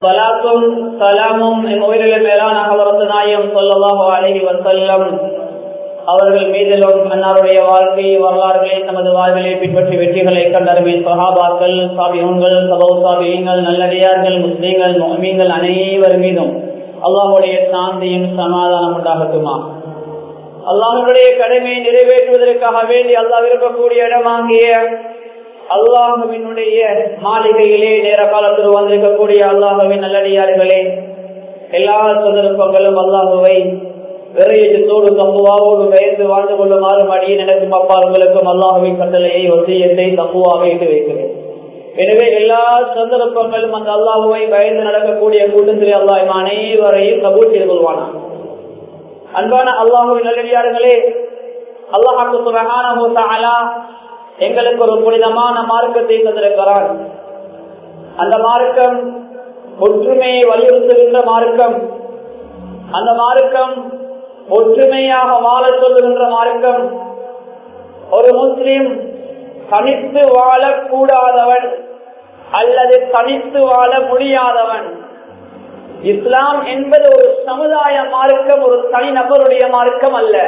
சலாத்தும் சலாமும் என் உயிரில மேலான அவரது நாயம் சொல்லலாஹோ அழகி வசல்லம் அவர்கள் மீதிலும் அன்னாருடைய வாழ்க்கை வரலாறுகளை நமது வாழ்விலை பின்பற்றி வெற்றிகளை கண்டருமே சஹாபாக்கள் சாபியங்கள் சபோ சாபியங்கள் நல்லடியார்கள் முஸ்லீம்கள் மொமீன்கள் அனைவர் மீதும் அல்லாஹுடைய சாந்தியும் சமாதானம் உண்டாகட்டுமா அல்லாஹனுடைய கடமையை நிறைவேற்றுவதற்காக வேண்டி அல்லாஹ் விரும்பக்கூடிய இடமாகிய அல்லாஹுவினுடைய மாளிகையிலே நேர காலத்தில் வந்திருக்கக்கூடிய அல்லாஹுவின் நல்லடியார்களே எல்லா சந்தர்ப்பங்களும் அல்லாஹுவை விரையத்தோடு தம்புவாவோடு பெயர்ந்து வாழ்ந்து கொள்ளுமாறு அடியே நடக்கும் அப்பார்களுக்கும் அல்லாஹுவின் கட்டளையை ஒத்தியத்தை தம்புவாக இட்டு வைக்கிறேன் எனவே எல்லா சந்தர்ப்பங்களும் அந்த அல்லாஹுவை பயந்து நடக்கக்கூடிய கூட்டத்தில் அல்லாஹ் அனைவரையும் கபூல் செய்து கொள்வானா அன்பான அல்லாஹுவின் நல்லடியார்களே அல்லாஹாக்கு சுபகான எங்களுக்கு ஒரு புனிதமான மார்க்கத்தை தந்திருக்கிறார் அந்த மார்க்கம் ஒற்றுமையை வலியுறுத்துகின்ற மார்க்கம் அந்த மார்க்கம் ஒற்றுமையாக வாழ சொல்லுகின்ற மார்க்கம் ஒரு முஸ்லிம் தனித்து வாழக்கூடாதவன் அல்லது தனித்து வாழ முடியாதவன் இஸ்லாம் என்பது ஒரு சமுதாய மார்க்கம் ஒரு தனிநபருடைய மார்க்கம் அல்ல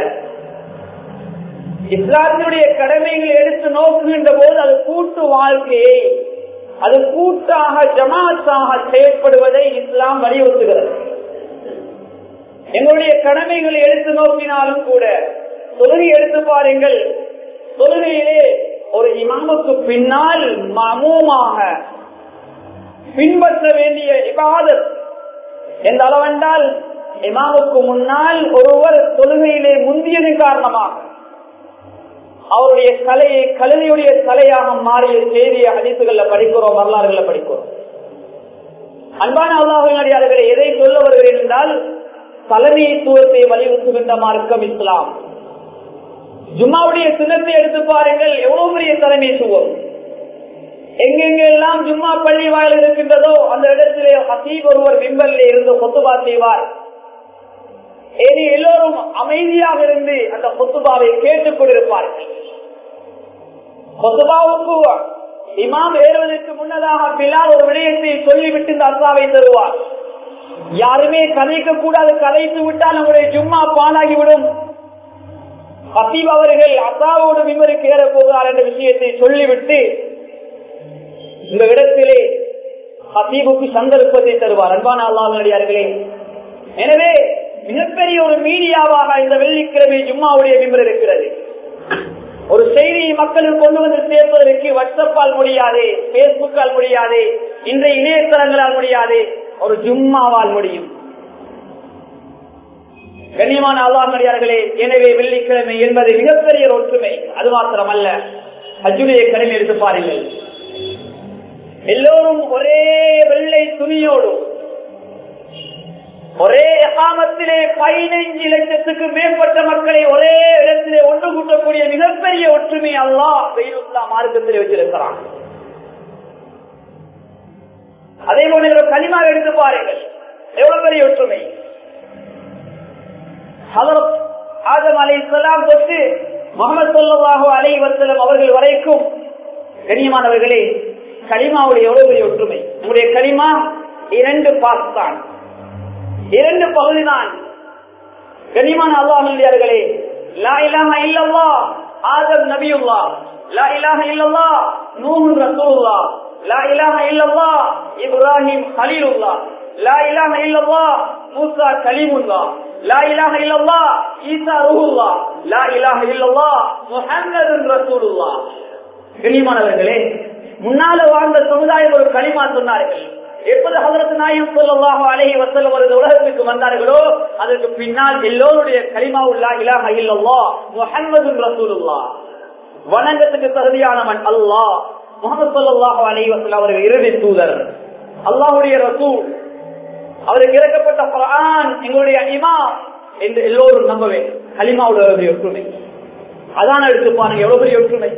இஸ்லாத்தினுடைய கடமைகளை எடுத்து நோக்குகின்ற போது அது கூட்டு வாழ்க்கையை அது கூட்டாக ஜமாத்தாக செயற்படுவதை இஸ்லாம் வலியுறுத்துகிறது எங்களுடைய கடமைகளை எடுத்து நோக்கினாலும் கூட தொழுகை எடுத்து பாருங்கள் தொழுகையிலே ஒரு இமாமுக்கு பின்னால் மமூமாக பின்பற்ற வேண்டிய இபாதத் எந்த அளவென்றால் இமாமுக்கு முன்னால் ஒருவர் தொழுகையிலே முந்தியதன் காரணமாக அவருடைய கலையை கல்வியுடைய கலையாக மாறிய செய்தியை அதிப்புகள்ல படிக்கிறோம் வரலாறுகளை படிக்கிறோம் அன்பான அல்லாஹினடியார்களை எதை சொல்ல வருகிறேன் என்றால் தலைமைத்துவத்தை வலியுறுத்துகின்ற மார்க்கம் இஸ்லாம் ஜும்மாவுடைய சின்னத்தை எடுத்து பாருங்கள் எவ்வளவு பெரிய தலைமைத்துவம் எங்கெங்கெல்லாம் ஜும்மா பள்ளி வாயில் இருக்கின்றதோ அந்த இடத்திலே ஹசீப் ஒருவர் விம்பல்ல இருந்து கொத்துபா செய்வார் ஏனி எல்லோரும் அமைதியாக இருந்து அந்த கொத்துபாவை கேட்டுக் கொண்டிருப்பார்கள் கொத்துபாவுக்கு இமாம் ஏறுவதற்கு முன்னதாக பிலால் ஒரு விடயத்தை சொல்லிவிட்டு இந்த அசாவை தருவார் யாருமே கதைக்க கூடாது கதைத்து விட்டால் நம்முடைய ஜும்மா பாலாகிவிடும் ஹசீப் அவர்கள் அசாவோடு விமருக்கு ஏற போகிறார் என்ற விஷயத்தை சொல்லிவிட்டு இந்த இடத்திலே ஹசீபுக்கு சந்தர்ப்பத்தை தருவார் அன்பான அல்லாஹர்களே எனவே மிகப்பெரிய ஒரு மீடியாவாக இந்த வெள்ளிக்கிழமை ஜும்மாவுடைய விமர் இருக்கிறது ஒரு செய்தியை மக்களுக்கு கொண்டு வந்து சேர்ப்பதற்கு வாட்ஸ்அப்பால் முடியாது பேஸ்புக்கால் முடியாது இன்றைய இணையதளங்களால் முடியாது ஒரு ஜும்மாவால் முடியும் கண்ணியமான அல்லாஹர்களே எனவே வெள்ளிக்கிழமை என்பது மிகப்பெரிய ஒரு ஒற்றுமை அது மாத்திரமல்ல அஜுடைய கடமை எடுத்து பாருங்கள் எல்லோரும் ஒரே வெள்ளை துணியோடு ஒரே எகாமத்திலே பதினைஞ்சு லட்சத்துக்கு மேற்பட்ட மக்களை ஒரே இடத்திலே ஒன்று கூட்டக்கூடிய மிகப்பெரிய ஒற்றுமை அல்லா வெயிலுல்லா மார்க்கத்திலே வச்சிருக்கிறான் அதே போல களிமா எடுத்து பாருங்கள் எவ்வளவு பெரிய ஒற்றுமை ஆதம் அலை இஸ்லாம் தொட்டு முகமது சொல்லாஹு அலை வசலம் அவர்கள் வரைக்கும் கண்ணியமானவர்களே களிமாவுடைய எவ்வளவு பெரிய ஒற்றுமை நம்முடைய களிமா இரண்டு பாஸ் தான் இரண்டு பகுதி தான் கனிமான அல்லாஹர்களே லா இலாஹ இல்லல்லா ஆதம் நபியுல்லா லா இலாஹ இல்லல்லா நூஹ் ரசூலுல்லா லா இலாஹ இல்லல்லா இப்ராஹிம் கலீலுல்லா லா இலாஹ இல்லல்லா மூசா கலீமுல்லா லா இலாஹ இல்லல்லா ஈசா ரூஹுல்லா லா இலாஹ இல்லல்லா முஹம்மது ரசூலுல்லா கனிமானவர்களே முன்னால வாழ்ந்த சமுதாயம் ஒரு களிமா சொன்னார்கள் எப்போது ஹதரத் நாயம் சொல்லலாக அழகி வசல்லம் ஒரு உலகத்துக்கு வந்தார்களோ அதற்கு பின்னால் எல்லோருடைய கலிமாவுல்லா இலாஹ இல்லல்லா முஹம்மது ரசூலுல்லா வணங்கத்துக்கு தகுதியானவன் அல்லாஹ் முகமது சொல்லாஹு அலஹி வசல்லம் அவர்கள் இறுதி தூதர் அல்லாஹுடைய ரசூல் அவருக்கு இறக்கப்பட்ட குரான் எங்களுடைய இமா என்று எல்லோரும் நம்ப வேண்டும் கலிமாவுடைய ஒற்றுமை அதான் எடுத்து பாருங்க எவ்வளவு பெரிய ஒற்றுமை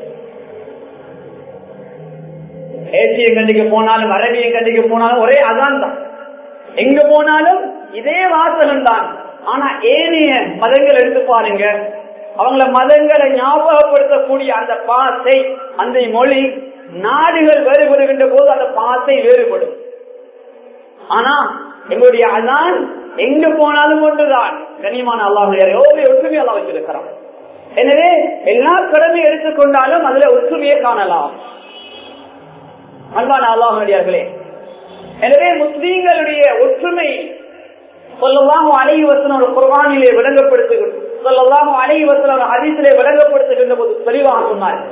ஏசிய கண்டிக்கு போனாலும் அரபிய கண்டிக்கு போனாலும் ஒரே அதான் தான் எங்க போனாலும் இதே வாசகம் தான் ஆனா ஏனைய மதங்கள் எடுத்து பாருங்க அவங்கள மதங்களை ஞாபகப்படுத்தக்கூடிய அந்த பாசை அந்த மொழி நாடுகள் வேறுபடுகின்ற போது அந்த பாசை வேறுபடும் ஆனா எங்களுடைய அதான் எங்க போனாலும் ஒன்றுதான் கனிமான அல்லாஹுடைய ஒற்றுமை அல்லா வச்சிருக்கிறான் எனவே எல்லா கடமை எடுத்துக்கொண்டாலும் அதுல ஒற்றுமையை காணலாம் அன்பான அல்லாஹுடையார்களே எனவே முஸ்லீம்களுடைய ஒற்றுமை சொல்லலாம் அலைவசன ஒரு குர்வானிலே விளங்கப்படுத்துகின்ற சொல்லலாம் அலைவசன ஒரு ஹதீஸிலே விளங்கப்படுத்துகின்ற போது தெளிவாக சொன்னார்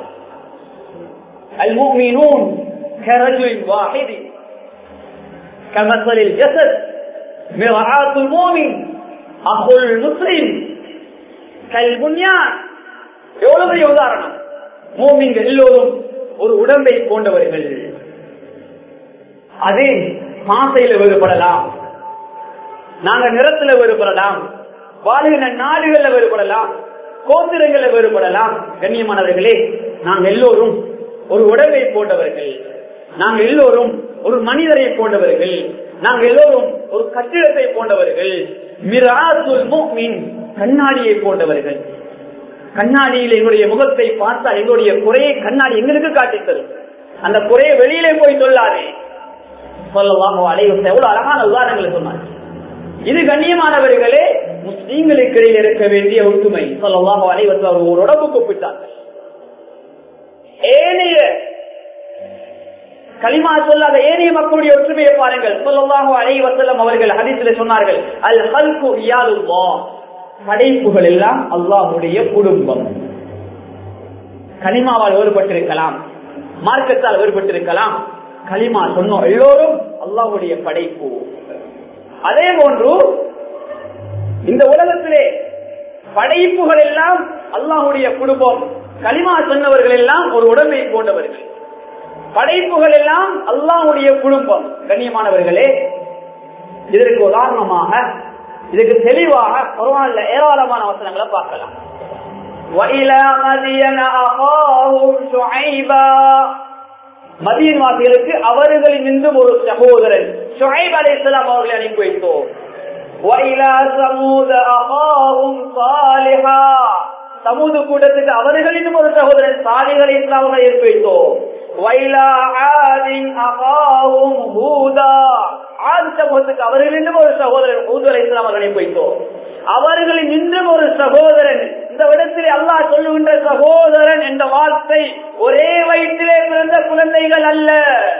المؤمنون كرجل واحد كمثل الجسد مرآة المؤمن أخو المسلم كالبنيان எவ்வளவு பெரிய உதாரணம் மூமின்கள் எல்லோரும் ஒரு உடம்பை போன்றவர்கள் அது மாசையில வேறுபடலாம் நாங்க நிறத்துல வேறுபடலாம் வாழ்கிற நாடுகள்ல வேறுபடலாம் கோத்திரங்கள்ல வேறுபடலாம் கண்ணியமானவர்களே நாங்கள் எல்லோரும் ஒரு உடம்பை போன்றவர்கள் நாங்கள் எல்லோரும் ஒரு மனிதரை போன்றவர்கள் நாங்கள் எல்லோரும் ஒரு கட்டிடத்தை போன்றவர்கள் மிராசுல் முஃமின் கண்ணாடியை போன்றவர்கள் கண்ணாடியில் எங்களுடைய முகத்தை பார்த்தால் எங்களுடைய குறையை கண்ணாடி எங்களுக்கு காட்டி தரும் அந்த குறையை வெளியிலே போய் சொல்லாதே சொல்லலாம் அலைவசம் எவ்வளவு அழகான உதாரணங்களை சொன்னார் இது கண்ணியமானவர்களே முஸ்லீம்களுக்கு இடையில் இருக்க வேண்டிய ஒற்றுமை சொல்லலாம் அலைவசம் அவர் ஒரு உடம்பு கூப்பிட்டார்கள் ஏனைய களிமா சொல்லாத ஏனைய மக்களுடைய ஒற்றுமையை பாருங்கள் சொல்லலாம் அலைவசல்லம் அவர்கள் ஹதீசில சொன்னார்கள் அல் ஹல்கு இயாலுல்லா படைப்புகள் எல்லாம் அல்லாஹுடைய குடும்பம் கனிமாவால் வேறுபட்டிருக்கலாம் மார்க்கத்தால் வேறுபட்டிருக்கலாம் களிமா சொன்னோம் எல்லோரும் அல்லாஹுடைய படைப்பு அதே போன்று இந்த உலகத்திலே படைப்புகள் எல்லாம் அல்லாஹுடைய குடும்பம் களிமா சொன்னவர்கள் எல்லாம் ஒரு உடம்பை போன்றவர்கள் படைப்புகள் எல்லாம் அல்லாஹுடைய குடும்பம் கண்ணியமானவர்களே இதற்கு உதாரணமாக இதுக்கு தெளிவாக குர்ஆன்ல ஏராளமான வசனங்களை பார்க்கலாம் وَإِلَى مَدْيَنَ أَخَاهُمْ شُعَيْبًا மதியன் வாசிகளுக்கு அவர்களின் நின்றும் ஒரு சகோதரன் ஷுஐப் அலைஹிஸ்ஸலாம் அவர்களை அனுப்பி வைத்தோம் وَإِلَى ثَمُودَ أَخَاهُمْ صَالِحًا சமூது கூட்டத்துக்கு அவர்களின் ஒரு சகோதரன் சாலிகளை இஸ்லாமங்களை ஏற்பி வைத்தோம் وَإِلَى عَادٍ أَخَاهُمْ هُودًا ஆதி சமூகத்துக்கு அவர்களின் ஒரு சகோதரன் ஹூது அலைஹிஸ்ஸலாம் அவர்களை அனுப்பி வைத்தோம் அவர்களின் இன்றும் ஒரு சகோதரன் இந்த இடத்திலே அல்லாஹ் சொல்லுகின்ற சகோதரன் என்ற வார்த்தை ஒரே வயிற்றிலே பிறந்த குழந்தைகள் அல்ல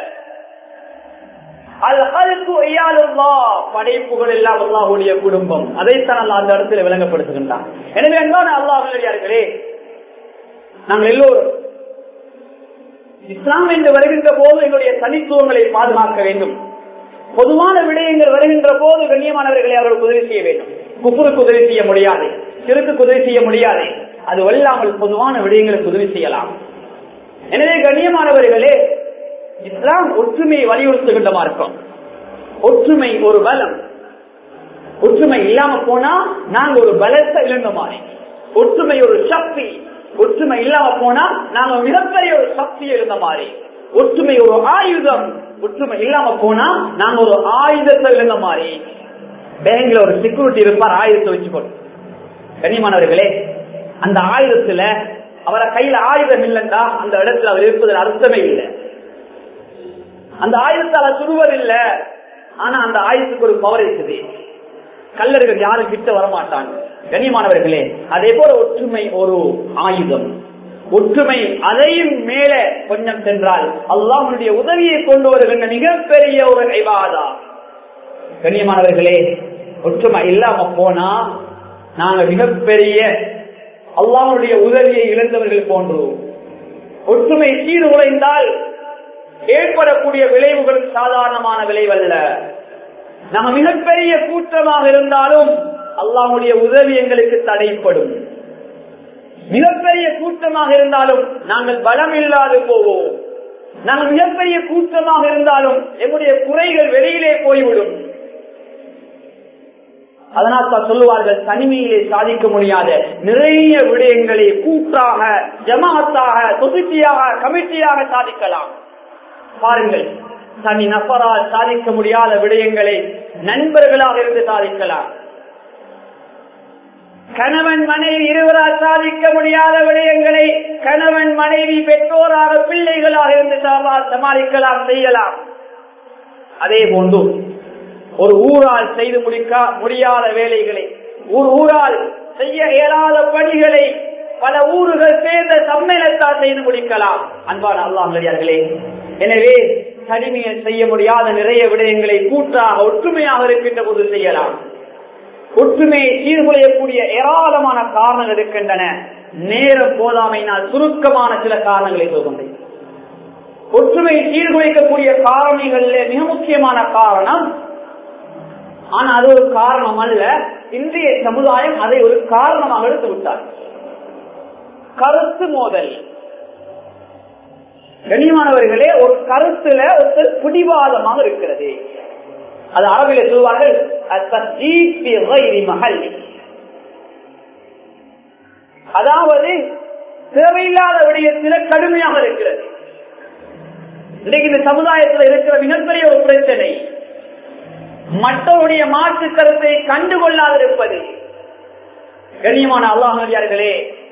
படைப்புகள் எல்லாம் அல்லாஹுடைய குடும்பம் அதைத்தான் அல்லா அந்த இடத்துல விளங்கப்படுத்துகின்றான் எனவே அன்பான அல்லாஹர்களே நாங்கள் எல்லோரும் இஸ்லாம் என்று வருகின்ற போது எங்களுடைய தனித்துவங்களை பாதுகாக்க வேண்டும் பொதுவான விடயங்கள் வருகின்ற போது கண்ணியமானவர்களை அவர்கள் உதவி செய்ய வேண்டும் குப்புருக்கு உதவி செய்ய முடியாது சிறுக்கு உதவி செய்ய முடியாது அது வல்லாமல் பொதுவான விடயங்களுக்கு உதவி செய்யலாம் எனவே கண்ணியமானவர்களே இஸ்லாம் ஒற்றுமையை வலியுறுத்துகின்ற மார்க்கம் ஒற்றுமை ஒரு பலம் ஒற்றுமை இல்லாம போனா நாங்க ஒரு பலத்தை இழந்த மாதிரி ஒற்றுமை ஒரு சக்தி ஒற்றுமை இல்லாம போனா நாங்க மிகப்பெரிய ஒரு சக்தி இருந்த மாதிரி ஒற்றுமை ஒரு ஆயுதம் ஒற்றுமை இல்லாம போனா நாங்க ஒரு ஆயுதத்தை இழந்த மாதிரி பேங்க்ல ஒரு செக்யூரிட்டி இருப்பார் ஆயுதத்தை வச்சுக்கொண்டு கனிமானவர்களே அந்த ஆயுதத்துல அவரை கையில ஆயுதம் இல்லைண்டா அந்த இடத்துல அவர் இருப்பதில் அர்த்தமே இல்லை அந்த ஆயுதத்தால சுடுவதில்லை ஆனா அந்த ஆயுதத்துக்கு ஒரு பவர் இருக்குது கல்லர்கள் யாரும் கிட்ட வரமாட்டாங்க கண்ணியமானவர்களே அதே போல ஒற்றுமை ஒரு ஆயுதம் ஒற்றுமை அதையும் மேல கொஞ்சம் சென்றால் அல்லாஹனுடைய உதவியை கொண்டு வருகின்ற மிகப்பெரிய ஒரு ஐவாதா கண்ணியமானவர்களே ஒற்றுமை இல்லாம போனா நாங்க மிகப்பெரிய அல்லாஹனுடைய உதவியை இழந்தவர்கள் போன்றோம் ஒற்றுமை சீர் உழைந்தால் ஏற்படக்கூடிய விளைவுகளும் சாதாரணமான விளைவல்ல நம்ம மிகப்பெரிய கூட்டமாக இருந்தாலும் அல்லாஹுடைய உதவி எங்களுக்கு தடைப்படும் மிகப்பெரிய கூட்டமாக இருந்தாலும் நாங்கள் பலம் இல்லாது போவோம் நாங்கள் மிகப்பெரிய கூட்டமாக இருந்தாலும் எங்களுடைய குறைகள் வெளியிலே போய்விடும் அதனால் தான் சொல்லுவார்கள் தனிமையிலே சாதிக்க முடியாத நிறைய விடயங்களை கூட்டாக ஜமாத்தாக தொகுதியாக கமிட்டியாக சாதிக்கலாம் பாருங்கள் தனி நபரால் சாதிக்க முடியாத விடயங்களை நண்பர்களாக இருந்து சாதிக்கலாம் கணவன் மனைவி இருவரால் சாதிக்க முடியாத விடயங்களை கணவன் மனைவி பெற்றோராக பிள்ளைகளாக இருந்து சமாளிக்கலாம் செய்யலாம் அதே போன்று ஒரு ஊரால் செய்து முடிக்க முடியாத வேலைகளை ஒரு ஊரால் செய்ய இயலாத பணிகளை பல ஊர்கள் சேர்ந்த சம்மேளத்தால் செய்து முடிக்கலாம் அன்பான அல்லாஹர்களே எனவே தனிமையில் செய்ய முடியாத நிறைய விடயங்களை கூட்டாக ஒற்றுமையாக இருக்கின்ற போது செய்யலாம் ஒற்றுமையை சீர்குலையக்கூடிய ஏராளமான காரணங்கள் இருக்கின்றன நேரம் போதாமையினால் சுருக்கமான சில காரணங்களை சொல்கின்றேன் ஒற்றுமை சீர்குலைக்கக்கூடிய காரணிகள்ல மிக முக்கியமான காரணம் ஆனா அது ஒரு காரணம் அல்ல இன்றைய சமுதாயம் அதை ஒரு காரணமாக எடுத்து விட்டார் கருத்து மோதல் கண்ணியமானவர்களே ஒரு கருத்துல ஒருத்தர் பிடிவாதமாக இருக்கிறது அது அரபில சொல்வார்கள் மகள் அதாவது தேவையில்லாத விடயத்தில் கடுமையாக இருக்கிறது இன்னைக்கு இந்த சமுதாயத்தில் இருக்கிற மிகப்பெரிய ஒரு பிரச்சனை மற்றவருடைய மாற்று கருத்தை கண்டுகொள்ளாதிருப்பது கண்ணியமான அல்லாஹர்களே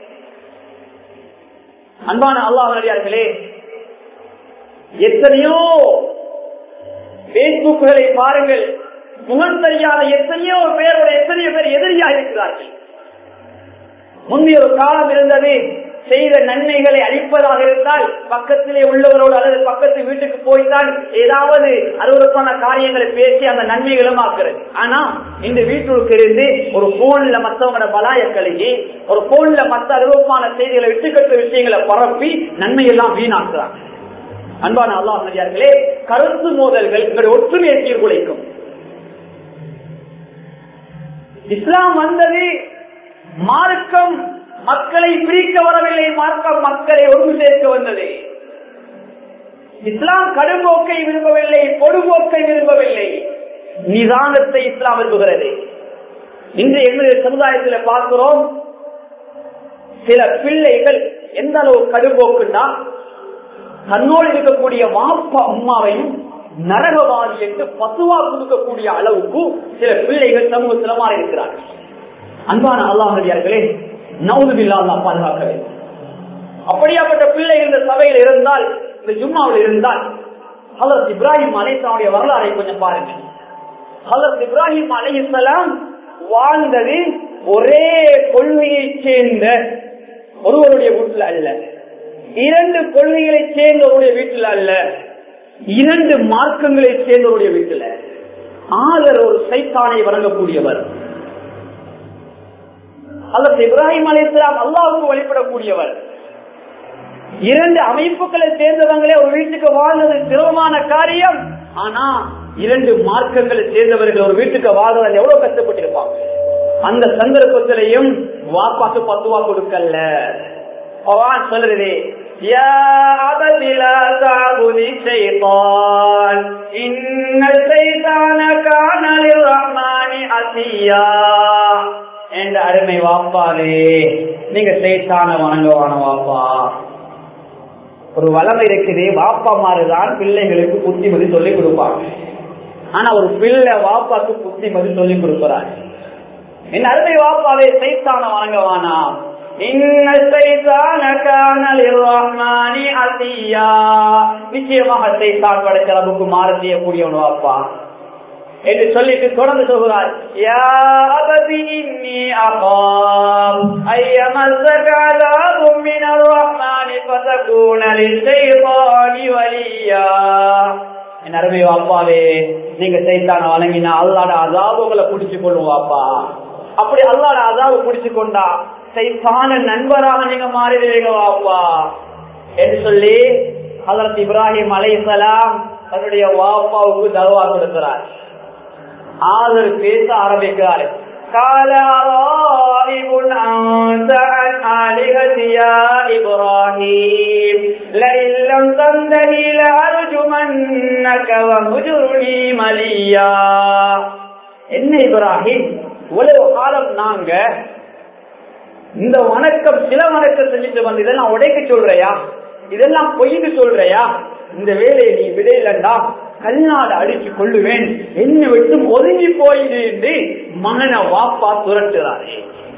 அன்பான அல்லாஹர்களே எத்தனையோ பேஸ்புக்குகளை பாருங்கள் முகம் தெரியாத எத்தனையோ பேரோட எத்தனையோ பேர் எதிரியாக இருக்கிறார்கள் முந்தைய ஒரு காலம் இருந்தது செய்த நன்மைகளை அளிப்பதாக இருந்தால் பக்கத்திலே உள்ளவரோடு அல்லது பக்கத்து வீட்டுக்கு போய்தான் ஏதாவது அருவறுப்பான காரியங்களை பேசி அந்த நன்மைகளும் ஆக்குறது ஆனா இந்த வீட்டுக்கு இருந்து ஒரு போன்ல மத்தவங்களோட பலாய கழுகி ஒரு போன்ல மத்த அருவப்பான செய்திகளை விட்டுக்கட்ட விஷயங்களை பரப்பி நன்மை எல்லாம் வீணாக்குறாங்க அன்பான அல்லாஹர்களே கருத்து மோதல்கள் எங்களுடைய ஒற்றுமையை சீர்குலைக்கும் இஸ்லாம் வந்தது மார்க்கம் மக்களை பிரிக்க வரவில்லை மார்க்கம் மக்களை ஒன்று சேர்க்க வந்தது இஸ்லாம் கடும்போக்கை விரும்பவில்லை பொடுபோக்கை விரும்பவில்லை நிதானத்தை இஸ்லாம் விரும்புகிறது இன்று எங்களுடைய சமுதாயத்தில் பார்க்கிறோம் சில பிள்ளைகள் எந்த அளவு கடும்போக்குன்னா தன்னோடு இருக்கக்கூடிய வாப்பா அம்மாவையும் நரகவாதி என்று பசுவா கொடுக்கக்கூடிய அளவுக்கு சில பிள்ளைகள் சமூகத்தில் மாறி இருக்கிறார்கள் அன்பான அல்லாஹர்களே நவுதுபில்லா அல்லா பாதுகாக்க வேண்டும் அப்படியாப்பட்ட பிள்ளை இந்த சபையில் இருந்தால் இந்த ஜும்மாவில் இருந்தால் ஹலத் இப்ராஹிம் அலைசலாவுடைய வரலாறை கொஞ்சம் பாருங்க ஹலத் இப்ராஹிம் அலைசலாம் வாழ்ந்தது ஒரே கொள்கையை சேர்ந்த ஒருவருடைய வீட்டில் அல்ல இரண்டு கொள்கைகளை சேர்ந்தவருடைய வீட்டில் அல்ல இரண்டு மார்க்கங்களை சேர்ந்தவருடைய வீட்டில் ஆதர் ஒரு சைத்தானை வழங்கக்கூடியவர் அல்லது இப்ராஹிம் அலி இஸ்லாம் அல்லாவுக்கு வழிபடக்கூடியவர் இரண்டு அமைப்புகளை சேர்ந்தவங்களே ஒரு வீட்டுக்கு வாழ்ந்தது சிரமமான காரியம் ஆனா இரண்டு மார்க்கங்களை சேர்ந்தவர்கள் ஒரு வீட்டுக்கு வாழ்றது எவ்வளவு கஷ்டப்பட்டிருப்பாங்க அந்த சந்தர்ப்பத்திலையும் வாப்பாக்கு பத்துவா கொடுக்கல பவான் சொல்றது يا أبت لا تعبد الشيطان إن الشيطان كان للرحمن عصيا என்ற அருமை வாப்பாவே நீங்க சைத்தான வணங்குவான வாப்பா ஒரு வளமை இருக்குது வாப்பா மாதிரிதான் பிள்ளைகளுக்கு புத்திமதி சொல்லிக் கொடுப்பாங்க ஆனா ஒரு பிள்ளை வாப்பாக்கு புத்திமதி சொல்லிக் கொடுக்கிறார் என் அருமை வாப்பாவே சைத்தான வணங்குவானா நிச்சயமாக சைத்தான் படைச்ச அளவுக்கு மாற செய்யக்கூடியவன் வாப்பா என்று சொல்லிட்டு தொடர்ந்து சொல்கிறார் என் அருமை வாப்பாவே நீங்க சைத்தான வழங்கினா அல்லாட அதாவது உங்களை பிடிச்சு கொள்ளுவாப்பா அப்படி அல்லாட அதாவது பிடிச்சு கொண்டா சைத்தான நண்பராக நீங்க மாறிடுவீங்க வாப்பா என்று சொல்லி ஹசரத் இப்ராஹிம் அலைசலாம் தன்னுடைய வாப்பாவுக்கு தருவா கொடுக்கிறார் ஆதர் பேச ஆரம்பிக்கிறார் قال راغب أنت عن آلهتي يا إبراهيم لئن لم تنتهي لأرجمنك وهجرني مليا என்ன இப்ராஹிம் இவ்வளவு காலம் நாங்க இந்த வணக்கம் சில வணக்கம் செஞ்சுட்டு வந்து இதெல்லாம் உடைக்க சொல்றையா இதெல்லாம் பொய்னு சொல்றையா இந்த வேலையை நீ விடையிலண்டா கல்நாடு அடிச்சு கொள்ளுவேன் என்ன விட்டு ஒதுங்கி போயிடு என்று மகனை வாப்பா துரட்டுறாரே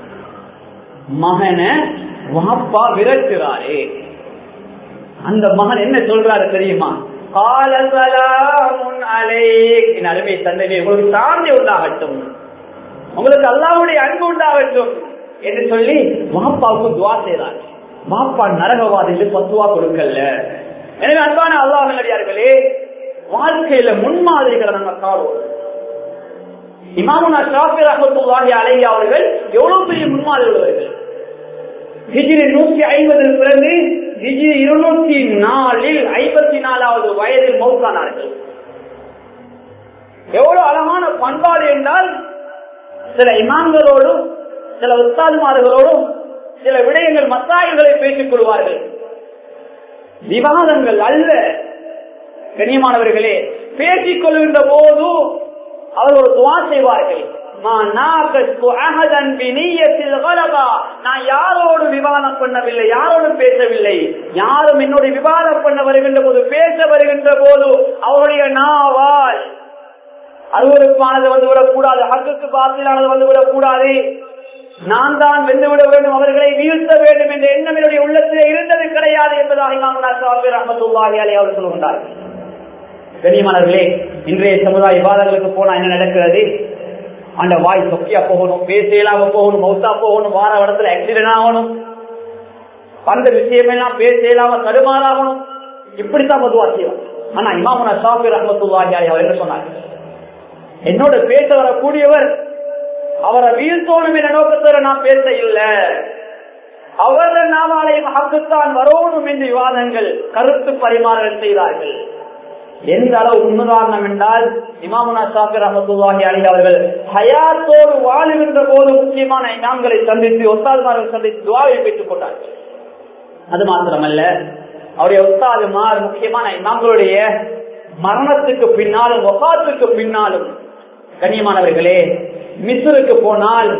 மகனை வாப்பா விரட்டுறாரே அந்த மகன் என்ன சொல்றாரு தெரியுமா قال سلام عليك என் அருமை தந்தையே உங்களுக்கு சாந்தி உண்டாகட்டும் உங்களுக்கு அல்லாஹ்வுடைய அன்பு உண்டாகட்டும் என்று சொல்லி மாப்பாவுக்கு துவா செய்தார் மாப்பா நரகவாதியில் பத்துவா கொடுக்கல எனவே அன்பான அல்லாஹ் நல்லடியார்களே வாழ்க்கையில முன்மாதிரிகளை நம்ம காணுவோம் இமாமுனா ஷாஃபி ரஹமத்துல்லாஹி அலைஹி அவர்கள் எவ்வளவு பெரிய முன்மாதிரி உள்ளவர்கள் ஹிஜ்ரி நூற்றி ஐம்பதில் பிறகு ஹிஜ்ரி இருநூற்றி நாலில் ஐம்பத்தி நாலாவது வயதில் மௌத்தானார்கள் எவ்வளவு அழகான பண்பாடு என்றால் சில இமாம்களோடும் சில உஸ்தாதுமார்களோடும் சில விடயங்கள் மத்தாய்களை பேசிக் கொள்வார்கள் விவாதங்கள் அல்ல கண்ணியமானவர்களே பேசிக் கொள்கின்ற போது அவர் ஒரு துவா செய்வார்கள் நான் யாரோடு விவாதம் பண்ணவில்லை யாரோடும் பேசவில்லை யாரும் என்னுடைய விவாதம் பண்ண வருகின்ற போது பேச வருகின்ற போது அவருடைய நாவால் அருவருப்பானது வந்துவிடக் கூடாது ஹக்குக்கு பாத்திலானது வந்துவிடக் கூடாது நான் தான் வென்றுவிட வேண்டும் அவர்களை வீழ்த்த வேண்டும் என்ற எண்ணம் என்னுடைய உள்ளத்திலே இருந்தது கிடையாது என்பதாக இமாம் ரஹமத்துல்லாஹி அலி அவர் சொல்லுகின்றார்கள் கண்ணியமானவர்களே இன்றைய சமுதாய விவாதங்களுக்கு போனா என்ன நடக்கிறது அந்த வாய் சொக்கியா போகணும் பேசலாம போகணும் மௌத்தா போகணும் வார இடத்துல ஆக்சிடென்ட் ஆகணும் அந்த விஷயம் எல்லாம் பேசலாம தடுமாறாகணும் இப்படித்தான் பொதுவா செய்வோம் ஆனா இமாமுனா ஷாஃபி ரஹமத்துல்லாஹி அலி அவர் என்ன சொன்னாங்க என்னோட பேச வரக்கூடியவர் அவரை வீழ்த்தோணும் என்ற நோக்கத்தோட நான் பேச இல்லை அவரது நாமாலயம் ஹக்குத்தான் வரணும் என்று விவாதங்கள் கருத்து பரிமாறல் செய்தார்கள் எந்த அளவு உண்மைதாரணம் என்றால் இமாமுனா சாக்கர் அஹமதுல்லாஹி அலி அவர்கள் ஹயாத்தோடு வாழுகின்ற போது முக்கியமான இமாம்களை சந்தித்து ஒத்தாதுமார்கள் சந்தித்து துவாவை பெற்றுக் கொண்டார்கள் அது மாத்திரமல்ல அவருடைய ஒத்தாதுமார் முக்கியமான இமாம்களுடைய மரணத்துக்கு பின்னாலும் ஒகாத்துக்கு பின்னாலும் கண்ணியமானவர்களே மிஸ்ருக்கு போனால்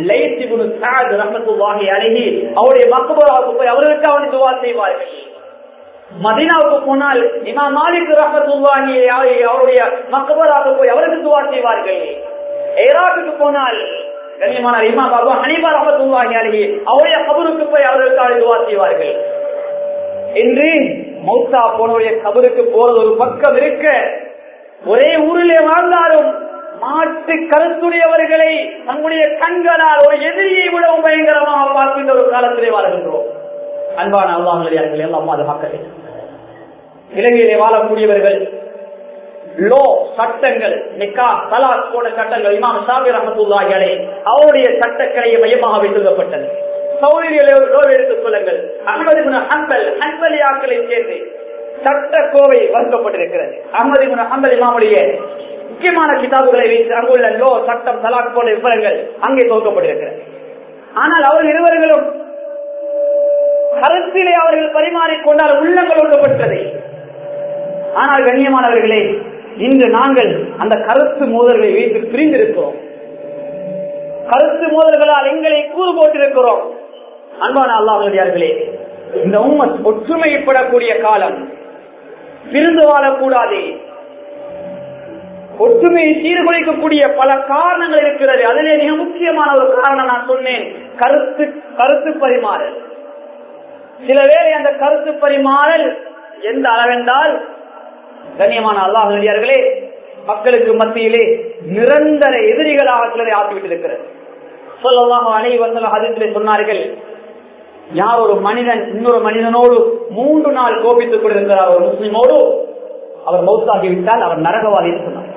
அணுகி அவருடைய மக்களாவுக்கு போய் அவர்களுக்கு அவனை துவா செய்வார்கள் மதினாவுக்கு போனால் இமா மாலிக் ரஹமத்துல்லாஹி அவருடைய மக்களாக போய் அவருக்கு துவா செய்வார்கள் ஈராக்குக்கு போனால் கண்ணியமான இமா பாபா ஹனீபா ரஹமத்துல்லாஹி அழகி அவருடைய கபருக்கு போய் அவர்களுக்காக துவா செய்வார்கள் என்று மௌத்தா போனவருடைய கபருக்கு போறது ஒரு பக்கம் இருக்க ஒரே ஊரிலே வாழ்ந்தாலும் மாட்டு கருத்துடையவர்களை தங்களுடைய கண்களால் ஒரு எதிரியை விடவும் பயங்கரமாக பார்க்கின்ற ஒரு காலத்திலே வாழ்கின்றோம் அன்பான அல்லாஹர்கள் எல்லாம் பாதுகாக்க வேண்டும் இலங்கையிலே வாழக்கூடியவர்கள் லோ சட்டங்கள் நிக்கா தலாக் போன சட்டங்கள் இமாம் ஷாபி ரஹமத்துல்லாஹிகளே அவருடைய சட்டக்கலையை மையமாக வைத்துள்ளப்பட்டது சௌரியர்களோ எடுத்துக் கொள்ளுங்கள் அகமது ஹம்பல் ஹன்பலியாக்களை சேர்ந்து சட்ட கோவை வகுக்கப்பட்டிருக்கிறது அகமது ஹம்பல் இமாமுடைய முக்கியமான கிதாபுகளை வைத்து அங்குள்ள லோ சட்டம் தலாக் போன்ற விவரங்கள் அங்கே துவக்கப்பட்டிருக்கிறது ஆனால் அவர்கள் இருவர்களும் கருத்திலே அவர்கள் பரிமாறிக்கொண்டால் உள்ளங்கள் ஒன்றுபட்டது ஆனால் கண்ணியமானவர்களே இன்று நாங்கள் அந்த கருத்து மோதல்களை வைத்து பிரிந்திருக்கிறோம் கருத்து மோதல்களால் எங்களை கூறு போட்டிருக்கிறோம் அன்பான அல்லாஹர்களே இந்த உண்மை ஒற்றுமைப்படக்கூடிய காலம் பிரிந்து வாழக்கூடாது ஒற்றுமையை சீர்குலைக்கக்கூடிய பல காரணங்கள் இருக்கிறது அதிலே மிக முக்கியமான ஒரு காரணம் நான் சொன்னேன் கருத்து கருத்து பரிமாறல் சில வேளை அந்த கருத்து பரிமாறல் எந்த அளவென்றால் கண்ணியமான அல்லாஹர்களே மக்களுக்கு மத்தியிலே நிரந்தர எதிரிகளாக சிலரை ஆக்கிவிட்டிருக்கிறது சொல்லலாம் அனைவரும் அதிர்ச்சியை சொன்னார்கள் யார் ஒரு மனிதன் இன்னொரு மனிதனோடு மூன்று நாள் கோபித்துக் கொண்டிருக்கிறார் ஒரு முஸ்லிமோடு அவர் மௌத்தாகிவிட்டால் அவர் நரகவாதி சொன்னார்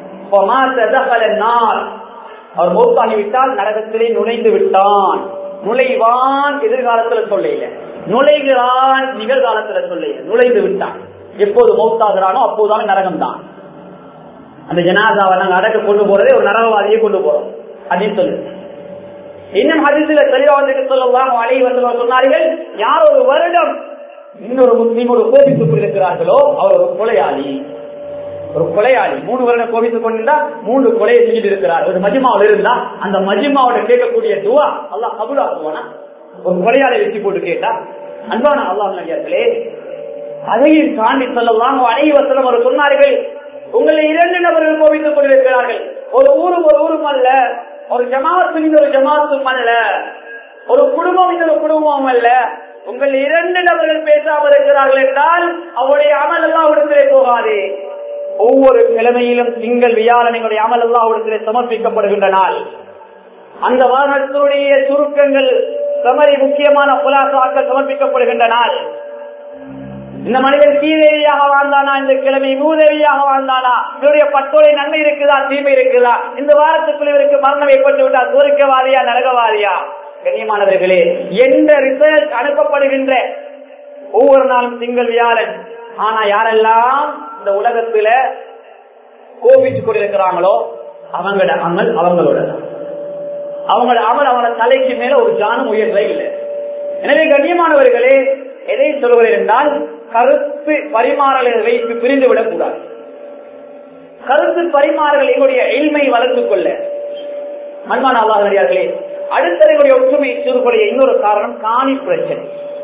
அவர் மௌத்தாகிவிட்டால் நரகத்திலே நுழைந்து விட்டான் நுழைவான் எதிர்காலத்துல சொல்ல நுழைகிறான் நிகழ்காலத்துல சொல்ல நுழைந்து விட்டான் எப்போது மௌத்தாகிறானோ அப்போதான நரகம் தான் அந்த ஜனாதாவை நாங்க அடக்க கொண்டு போறதே ஒரு நரகவாதியை கொண்டு போறோம் அப்படின்னு சொல்லு இன்னும் ஹதிசில தெளிவாக சொல்லலாம் அலை வந்து சொன்னார்கள் யார் ஒரு வருடம் இன்னொரு முஸ்லீமோடு கோபித்துக் கொண்டிருக்கிறார்களோ அவர் ஒரு கொலையாளி ஒரு கொலையாளி மூணு வருடம் கோபித்துக் கொண்டிருந்தா மூன்று கொலையை செஞ்சுட்டு இருக்கிறார் ஒரு மஜிமாவில் இருந்தா அந்த மஜிமாவோட கேட்கக்கூடிய துவா அல்லா கபுலாக்குவானா ஒரு கொலையாளி வச்சு போட்டு கேட்டா அன்பான அல்லாஹ் நடிகார்களே அதையும் தாண்டி சொல்லலாம் அனைவசனம் அவர் சொன்னார்கள் உங்களை இரண்டு நபர்கள் கோபித்துக் கொண்டிருக்கிறார்கள் ஒரு ஊரும் ஒரு ஊரும் அல்ல ஒரு ஜமாத்து ஒரு ஜமாத்தும் அல்ல ஒரு குடும்பம் இன்னொரு குடும்பம் அல்ல உங்கள் இரண்டு நபர்கள் பேசாமல் இருக்கிறார்கள் என்றால் அவருடைய அமல் எல்லாம் விடுதலை போகாது ஒவ்வொரு கிழமையிலும் திங்கள் வியாழனுடைய அமல் எல்லாம் விடுதலை சமர்ப்பிக்கப்படுகின்ற நாள் அந்த வாகனத்தினுடைய சுருக்கங்கள் சமரி முக்கியமான புலாசாக்கள் சமர்ப்பிக்கப்படுகின்ற நாள் இந்த மனிதன் தீதேவியாக வாழ்ந்தானா இந்த கிழமை மூதேவியாக வாழ்ந்தானா இவருடைய பட்டோலை நன்மை இருக்குதா தீமை இருக்குதா இந்த வாரத்துக்குள் இவருக்கு மரணம் ஏற்பட்டு விட்டால் சுருக்கவாதியா நரகவாதியா கண்ணியமானவர்களே எந்த ரிசல்ட் அனுப்பப்படுகின்ற ஒவ்வொரு நாளும் திங்கள் வியாழன் ஆனா யாரெல்லாம் இந்த உலகத்துல கோபிச்சு கொண்டிருக்கிறாங்களோ அவங்களோட அமல் அவங்களோட தான் அவங்களோட அமல் அவங்கள தலைக்கு மேல ஒரு ஜானம் உயர்வே இல்லை எனவே கண்ணியமானவர்களே எதை சொல்கிறேன் என்றால் கருத்து பரிமாறலை வைத்து பிரிந்து விடக்கூடாது கருத்து பரிமாறல் எங்களுடைய எளிமை வளர்த்துக் கொள்ள மண்மான அல்லாஹர்களே அடுத்த எங்களுடைய ஒற்றுமை சிறுபடைய இன்னொரு காரணம் காணி பிரச்சனை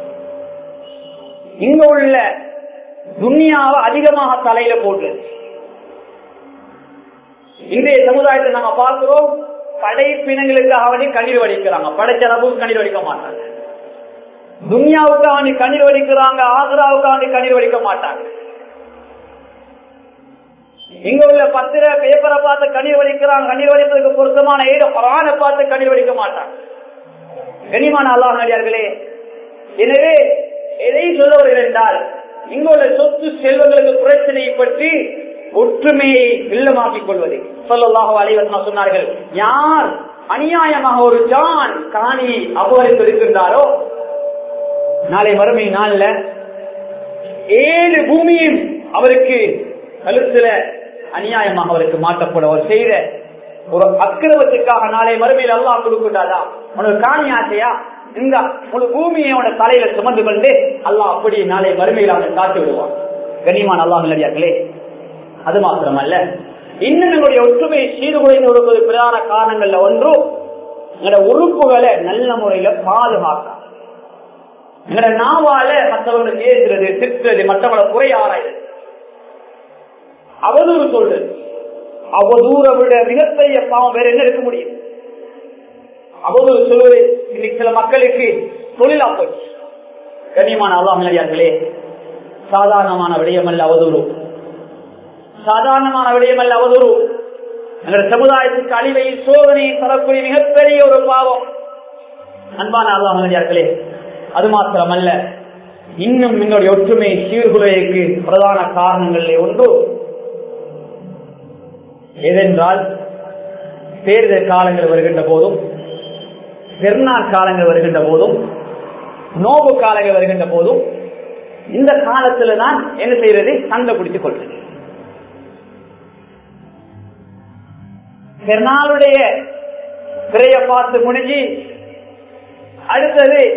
இங்க உள்ள துன்யாவை அதிகமாக தலையில போட்டு இன்றைய சமுதாயத்தை நாங்க பார்க்கிறோம் படைப்பினங்களுக்காக வேண்டி கண்ணீர் வடிக்கிறாங்க படைச்ச அளவுக்கு கண்ணீர் வடிக்க மாட்டாங்க துன்யாவுக்கு அவனி கண்ணீர் வடிக்கிறாங்க ஆக்ராவுக்கு அவனி கண்ணீர் வடிக்க மாட்டாங்க இங்க உள்ள பத்திர பேப்பரை பார்த்து கண்ணீர் வடிக்கிறாங்க கண்ணீர் வடிப்பதற்கு பொருத்தமான ஏதோ குரானை பார்த்து கண்ணீர் வடிக்க மாட்டாங்க கனிமான அல்லாஹ் நடிகார்களே எனவே எதை சொல்ல வருகிறேன் என்றால் இங்க உள்ள சொத்து செல்வங்களுக்கு பிரச்சனையை பற்றி ஒற்றுமையை இல்லமாக்கிக் கொள்வது சொல்லலாக அலைவசமா சொன்னார்கள் யார் அநியாயமாக ஒரு ஜான் காணி அபகரித்து இருக்கின்றாரோ நாளை மறுமை நாள்ல ஏழு பூமியும் அவருக்கு கழுத்துல அநியாயமாக அவருக்கு மாற்றப்படும் அவர் செய்த ஒரு அக்கிரமத்துக்காக நாளை மறுமையில் அல்லாஹ் கொடுக்கின்றாரா உனக்கு காணி ஆசையா இந்த முழு பூமியோட தலையில சுமந்து கொண்டு அல்லாஹ் அப்படி நாளை மறுமையில் அவனை காட்டி விடுவான் கண்ணியமான அல்லாஹ் நல்லடியார்களே அது மாத்திரமல்ல இன்னும் எங்களுடைய ஒற்றுமையை சீர்குலைந்து கொடுப்பது பிரதான காரணங்கள்ல ஒன்று எங்களுடைய உறுப்புகளை நல்ல முறையில பாதுகாக்க எங்களுடைய நாவால மற்றவங்களை ஏசுறது திட்டுறது மற்றவங்களை குறை ஆராயுது அவதூறு சொல்றது அவதூற விட மிகப்பெரிய பாவம் வேற என்ன இருக்க முடியும் அவதூறு சொல்வது இன்னைக்கு சில மக்களுக்கு தொழிலா போச்சு கண்ணியமான அல்லாஹர்களே சாதாரணமான விடயமல்ல அவதூறு சாதாரணமான விடயமல்ல அவதூறு எங்கள் சமுதாயத்துக்கு அழிவை சோதனையை தரக்கூடிய மிகப்பெரிய ஒரு பாவம் அன்பான அல்லாஹர்களே அது மாத்திரமல்ல இன்னும் எங்களுடைய ஒற்றுமை சீர்குலைக்கு பிரதான காரணங்களில் ஒன்று ஏதென்றால் தேர்தல் காலங்கள் வருகின்ற போதும் பெருநாள் காலங்கள் வருகின்ற போதும் நோபு காலங்கள் வருகின்ற போதும் இந்த காலத்துல தான் என்ன செய்யறது சண்டை பிடித்துக் கொள்றது பெருநாளுடைய பிறைய பார்த்து முடிஞ்சு அடுத்தது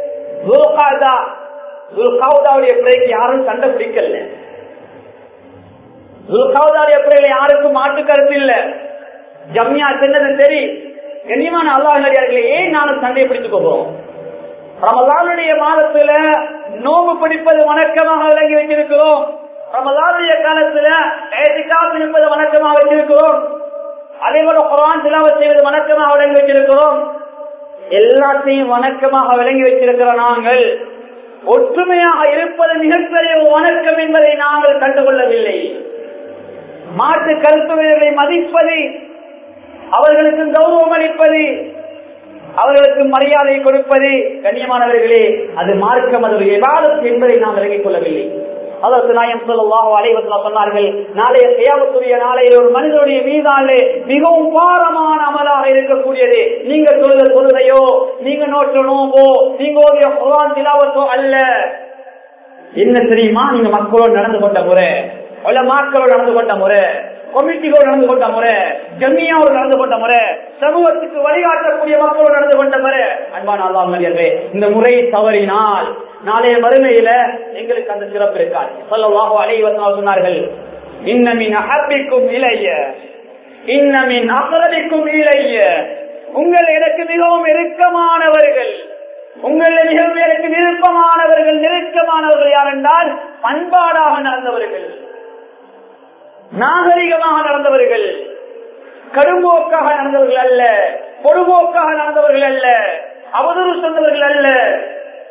துல்காவுதாவுடைய பிறைக்கு யாரும் சண்டை பிடிக்கல துல்காவுதாவுடைய பிறையில யாருக்கும் மாட்டு கருத்து இல்ல ஜம்யா சின்னது சரி கண்ணியமான அல்லாஹர்களே ஏன் நானும் சண்டையை பிடித்துக் போகிறோம் ரமதானுடைய மாதத்துல நோம்பு பிடிப்பது வணக்கமாக விளங்கி வச்சிருக்கிறோம் ரமதானுடைய காலத்துல ஏசிக்காக இருப்பது வணக்கமாக வச்சிருக்கிறோம் அதே போல குரான் சிலாவத் செய்வது வணக்கமாக விளங்கி வச்சிருக்கிறோம் எல்லாத்தையும் வணக்கமாக விளங்கி வச்சிருக்கிற நாங்கள் ஒற்றுமையாக இருப்பது மிகப்பெரிய வணக்கம் என்பதை நாங்கள் கண்டுகொள்ளவில்லை மாட்டு கருத்துவர்களை மதிப்பது அவர்களுக்கு கௌரவம் அளிப்பது அவர்களுக்கு மரியாதை கொடுப்பது கண்ணியமானவர்களே அது மார்க்கம் அது ஒரு விவாதம் என்பதை நாம் விலகிக் கொள்ளவில்லை அதற்கு நாயம் சொல்லாஹோ அலைவசலா சொன்னார்கள் நாளைய சேவத்துடைய நாளைய ஒரு மனிதனுடைய மீதாலே மிகவும் பாரமான அமலாக இருக்கக்கூடியது நீங்க தொழுத தொழுதையோ நீங்க நோட்டு நோம்போ நீங்க ஓதிய குரான் திலாவத்தோ அல்ல என்ன தெரியுமா நீங்க மக்களோடு நடந்து கொண்ட முறை உள்ள மாக்களோடு நடந்து கொண்ட முறை கமிட்டிகளோடு நடந்து கொண்ட முறை ஜம்மியாவோடு நடந்து கொண்ட முறை சமூகத்துக்கு வழிகாட்டக்கூடிய மக்களோடு நடந்து கொண்ட முறை அன்பான அல்லாமரியர்களே இந்த முறை தவறினால் நாளைய மறுமையில எங்களுக்கு அந்த சிறப்பு இருக்காது சொல்லவாக அலைவசனால் சொன்னார்கள் இன்னமின் அப்பிக்கும் இளைய இன்னமின் அகரவிக்கும் இளைய உங்கள் எனக்கு மிகவும் நெருக்கமானவர்கள் உங்கள் மிகவும் எனக்கு விருப்பமானவர்கள் நெருக்கமானவர்கள் யார் என்றால் பண்பாடாக நடந்தவர்கள் நாகரிகமாக நடந்தவர்கள் கடும்போக்காக நடந்தவர்கள் அல்ல பொடுபோக்காக நடந்தவர்கள் அல்ல அவதூறு சொன்னவர்கள் அல்ல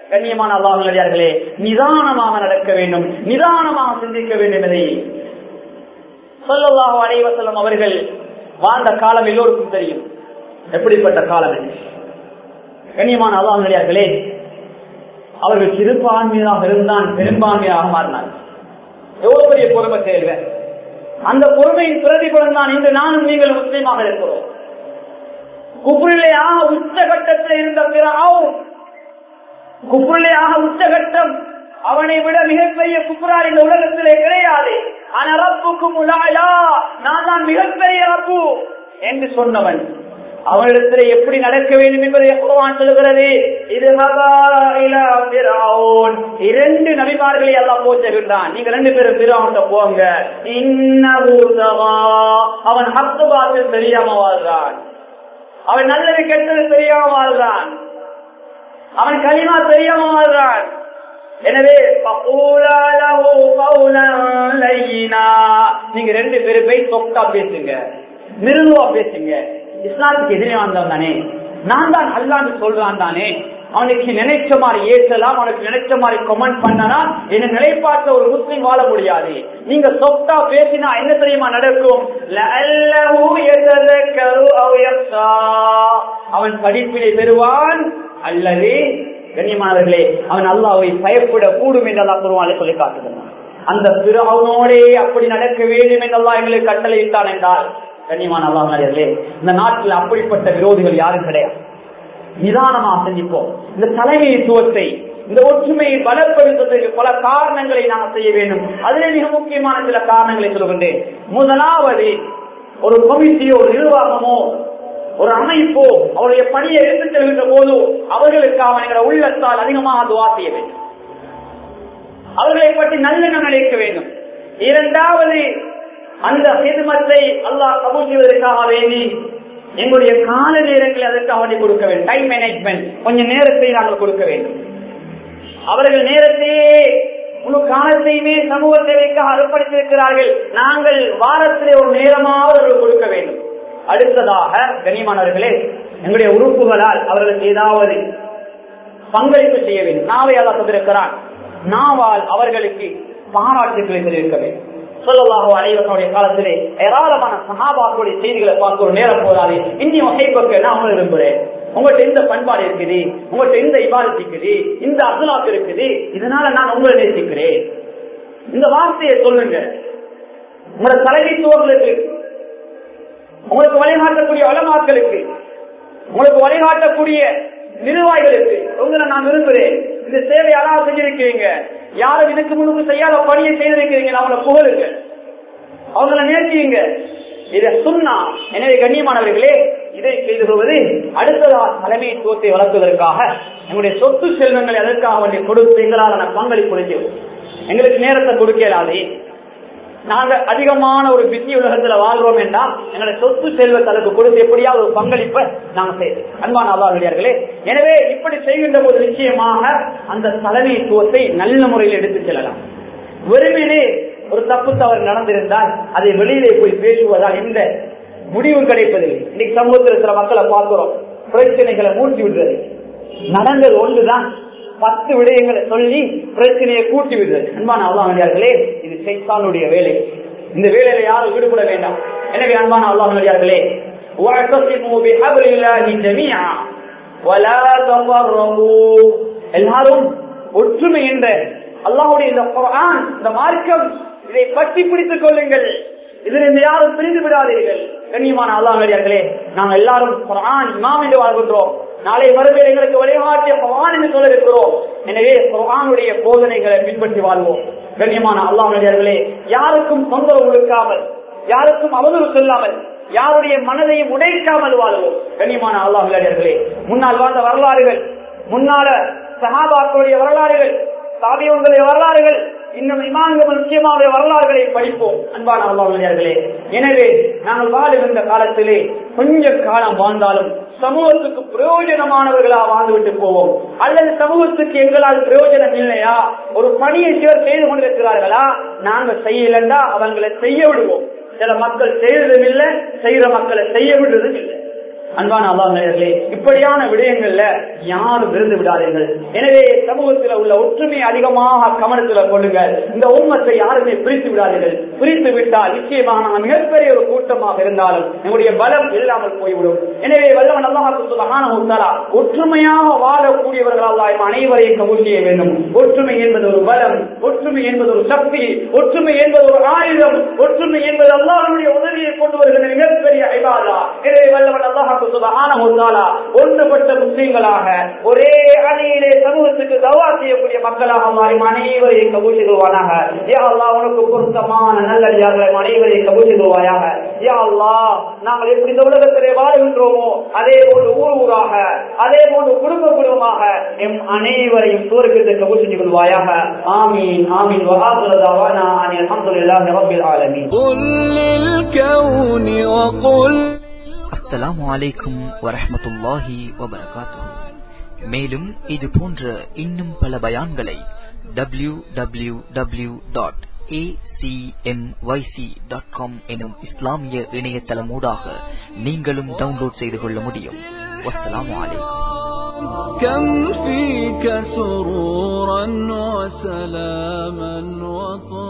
கண்ணியமான அல்லாஹர்களே நிதானமாக நடக்க வேண்டும் நிதானமாக சிந்திக்க வேண்டும் என்பதை சொல்லல்லாஹு அலைவசல்லம் அவர்கள் வாழ்ந்த காலம் எல்லோருக்கும் தெரியும் எப்படிப்பட்ட காலம் இது கண்ணியமான அல்லாஹர்களே அவர்கள் சிறுபான்மையாக இருந்தான் பெரும்பான்மையாக மாறினார் எவ்வளவு பெரிய பொறுமை செயல்கள் அந்த பொறுமையின் பிரதிபலன் தான் இன்று நானும் நீங்கள் முஸ்லீமாக இருக்கிறோம் குப்புரிலேயாக உச்சகட்டத்தில் இருந்த பிறாவும் குப்புரிலேயாக உச்சகட்டம் அவனை விட மிகப்பெரிய குப்புரா இந்த உலகத்திலே கிடையாது அனரப்புக்கும் உலாயா நான் தான் மிகப்பெரிய ரப்பு என்று சொன்னவன் அவனிடத்தில் எப்படி நடக்க வேண்டும் என்பதை குர்ஆன் சொல்கிறது இது இரண்டு நபிமார்களை எல்லாம் போச்சுகின்றான் நீங்க ரெண்டு பேரும் பிறவன்ட்ட போங்க அவன் ஹத்து பார்த்து தெரியாம வாழ்றான் அவன் நல்லது கெட்டது தெரியாம வாழ்றான் அவன் களிமா தெரியாம வாழ்றான் எனவே நீங்க ரெண்டு பேரும் போய் சொக்கா பேசுங்க மிருதுவா பேசுங்க இஸ்லாத்துக்கு எதிரே வந்தவன் தானே நான் தான் அல்லான்னு சொல்றான் தானே அவனுக்கு நினைச்ச மாதிரி ஏற்றலாம் அவனுக்கு நினைச்ச மாதிரி கமெண்ட் பண்ணனா என்ன நிலைப்பாட்ட ஒரு முஸ்லீம் வாழ முடியாது நீங்க சொத்தா பேசினா என்ன தெரியுமா நடக்கும் அவன் படிப்பினை பெறுவான் அல்லது கண்ணியமானவர்களே அவன் அல்லாவை பயப்பட கூடும் என்றெல்லாம் குருவானை சொல்லி காட்டுகிறான் அந்த பிறவனோடே அப்படி நடக்க வேண்டும் என்றெல்லாம் எங்களுக்கு கட்டளையிட்டான் என்றால் கண்ணியமான அல்லாமலே இந்த நாட்டில் அப்படிப்பட்ட விரோதிகள் யாரும் கிடையாது நிதானமாக சிந்திப்போம் இந்த தலைமைத்துவத்தை இந்த ஒற்றுமையை பலப்படுத்துவதற்கு பல காரணங்களை நாம் செய்ய வேண்டும் அதிலே மிக முக்கியமான சில காரணங்களை சொல்கின்றேன் முதலாவது ஒரு கமிட்டியோ ஒரு நிர்வாகமோ ஒரு அமைப்போ அவருடைய பணியை எடுத்து செல்கின்ற போது அவர்களுக்காக என்கிற உள்ளத்தால் அதிகமாக துவா செய்ய வேண்டும் அவர்களை பற்றி நல்லெண்ணம் நினைக்க வேண்டும் இரண்டாவது அந்த ஹிதமத்தை அல்லாஹ் கபூல் செய்வதற்காக வேண்டி எங்களுடைய கால நேரங்களை அதற்காக வேண்டி கொடுக்க வேண்டும் டைம் மேனேஜ்மெண்ட் கொஞ்சம் நேரத்தை நாங்கள் கொடுக்க வேண்டும் அவர்கள் நேரத்தையே முழு காலத்தையுமே சமூக சேவைக்காக அர்ப்பணித்திருக்கிறார்கள் நாங்கள் வாரத்திலே ஒரு நேரமாவது அவர்கள் கொடுக்க வேண்டும் அடுத்ததாக கனிமானவர்களே எங்களுடைய உறுப்புகளால் அவர்களுக்கு ஏதாவது பங்களிப்பு செய்ய வேண்டும் நாவை அல்லா தந்திருக்கிறான் நாவால் அவர்களுக்கு பாராட்டுகளை தெரிவிக்க வேண்டும் சொல்லலாக அனைவருடைய காலத்திலே ஏராளமான சகாபாக்களுடைய செய்திகளை பார்க்க ஒரு நேரம் போதாது இன்னும் வகைப்பக்க நான் விரும்புகிறேன் உங்கள்கிட்ட இந்த பண்பாடு இருக்குது உங்கள்கிட்ட இந்த இபாதத்து இருக்குது இந்த அசுலாக்கு இருக்குது இதனால நான் உங்களை நேசிக்கிறேன் இந்த வார்த்தையை சொல்லுங்க உங்களோட தலைமைத்துவங்களுக்கு உங்களுக்கு வழிகாட்டக்கூடிய வளமாக்களுக்கு உங்களுக்கு வழிகாட்டக்கூடிய நிர்வாகிகளுக்கு உங்களை நான் விரும்புகிறேன் இந்த சேவை அழகா செஞ்சிருக்கிறீங்க யாரும் இதுக்கு முன்னுக்கு செய்யாத பணியை செய்திருக்கிறீங்க அவங்கள புகழுங்க அவங்கள நேர்த்தியுங்க இதை சொன்னா எனவே கண்ணியமானவர்களே இதை செய்து கொள்வது அடுத்ததாக தலைமைத்துவத்தை வளர்ப்பதற்காக எங்களுடைய சொத்து செல்வங்களை அதற்காக வேண்டிய கொடுத்து எங்களால் பங்களிப்பு கொடுக்கிறோம் எங்களுக்கு நேரத்தை கொடுக்கலாதே நாங்க அதிகமான ஒரு பிஸி உலகத்துல வாழ்றோம் என்றால் எங்களுடைய சொத்து செல்வத்தை அதற்கு கொடுத்து எப்படியாவது ஒரு பங்களிப்பை நாங்க செய்யறோம் அன்பான அல்லாஹர்களே எனவே இப்படி செய்கின்ற போது நிச்சயமாக அந்த தலைமைத்துவத்தை நல்ல முறையில் எடுத்து செல்லலாம் வெறுமனே ஒரு தப்பு தவறு நடந்திருந்தால் அதை வெளியிலே போய் பேசுவதால் எந்த முடிவு கிடைப்பதில்லை இன்னைக்கு சமூகத்தில் சில மக்களை பார்க்கிறோம் பிரச்சனைகளை மூழ்கி விடுறது நடந்தது ஒன்றுதான் பத்து விடயங்களை சொல்லி பிரச்சனையை கூட்டி விடுறது அன்பான அல்லாஹர்களே இது சைத்தானுடைய வேலை இந்த வேலையில யாரும் ஈடுபட வேண்டாம் எனவே அன்பான அல்லாஹர்களே எல்லாரும் ஒற்றுமை என்ற அல்லாஹுடைய இந்த குரான் இந்த மார்க்கம் இதை பற்றி பிடித்துக் கொள்ளுங்கள் இதில் யாரும் பிரிந்து விடாதீர்கள் கண்ணியமான அல்லாஹர்களே நாங்கள் எல்லாரும் குரான் இமாம் என்று வாழ்கின்றோம் நாளை மறுபடியும் எங்களுக்கு வழிகாட்டிய குரான் என்று சொல்ல இருக்கிறோம் எனவே குரானுடைய போதனைகளை பின்பற்றி வாழ்வோம் கண்ணியமான அல்லாஹர்களே யாருக்கும் தொந்தரவு கொடுக்காமல் யாருக்கும் அவதூறு சொல்லாமல் யாருடைய மனதையும் உடைக்காமல் வாழ்வோம் கண்ணியமான அல்லாஹர்களே முன்னால் வாழ்ந்த வரலாறுகள் முன்னால சகாபாக்களுடைய வரலாறுகள் சாபியங்களுடைய வரலாறுகள் இன்னும் இமான்கள் முக்கியமான வரலாறுகளை படிப்போம் அன்பான அல்லாஹர்களே எனவே நாங்கள் வாழுகின்ற காலத்திலே கொஞ்ச காலம் வாழ்ந்தாலும் சமூகத்துக்கு பிரயோஜனமானவர்களா வாழ்ந்துவிட்டு போவோம் அல்லது சமூகத்துக்கு எங்களால் பிரயோஜனம் இல்லையா ஒரு பணியை சிலர் செய்து கொண்டிருக்கிறார்களா நாங்கள் செய்யலண்டா அவங்களை செய்ய விடுவோம் சில மக்கள் செய்யறதும் இல்லை செய்யற மக்களை செய்ய விடுறதும் இல்லை அன்பான அல்லாஹர்களே இப்படியான விடயங்கள்ல யாரும் விருந்து விடாதீர்கள் எனவே சமூகத்தில் உள்ள ஒற்றுமை அதிகமாக கவனத்தில் கொள்ளுங்கள் இந்த உண்மத்தை யாருமே பிரித்து விடாதீர்கள் பிரித்து விட்டால் நிச்சயமாக நாங்கள் மிகப்பெரிய ஒரு கூட்டமாக இருந்தாலும் நம்முடைய பலம் இல்லாமல் போய்விடும் எனவே வல்லவன் அல்லாஹால ஒற்றுமையாக வாழக்கூடியவர்கள் அல்லாஹ் அனைவரையும் கபூல் செய்ய வேண்டும் ஒற்றுமை என்பது ஒரு பலம் ஒற்றுமை என்பது ஒரு சக்தி ஒற்றுமை என்பது ஒரு ஆயுதம் ஒற்றுமை என்பது அல்லாஹனுடைய உதவியை கொண்டு வருகிற மிகப்பெரிய ஐபாதா எனவே வல்லவன் அல்லாஹாக்கு சுபஹானஹு ஒன்றுபட்ட முஸ்லீம்களாக ஒரே அணியிலே சமூகத்துக்கு தவா செய்யக்கூடிய மக்களாக மாறி அனைவரையும் கபூல் செய்வானாக யா அல்லாஹ் உனக்கு பொருத்தமான நல்லடியார்களை அனைவரையும் கபூல் செய்வாயாக யா அல்லாஹ் நாங்கள் எப்படி இந்த உலகத்திலே வாழ்கின்றோமோ அதே போன்று ஊர் ஊராக அதே போன்று குடும்ப குடும்பமாக எம் அனைவரையும் தோற்கத்தை கபூல் செஞ்சு கொள்வாயாக ஆமீன் ஆமீன் வஹாதுல்லதாவானா அனில் அல்ஹம்துலில்லாஹி ரப்பில் ஆலமீன் قل للكون وقل அஸ்ஸலாமு அலைக்கும் வரஹ்மத்துல்லாஹி வபரகாத்துஹு மேலும் இது போன்ற இன்னும் பல பயான்களை W W W dot dot com எனும் இஸ்லாமிய இணையதளமூடாக நீங்களும் டவுன்லோட் செய்து கொள்ள முடியும் வஸ்ஸலாமு அலைக்கும் كم فيك سرورا وسلاما وطهورا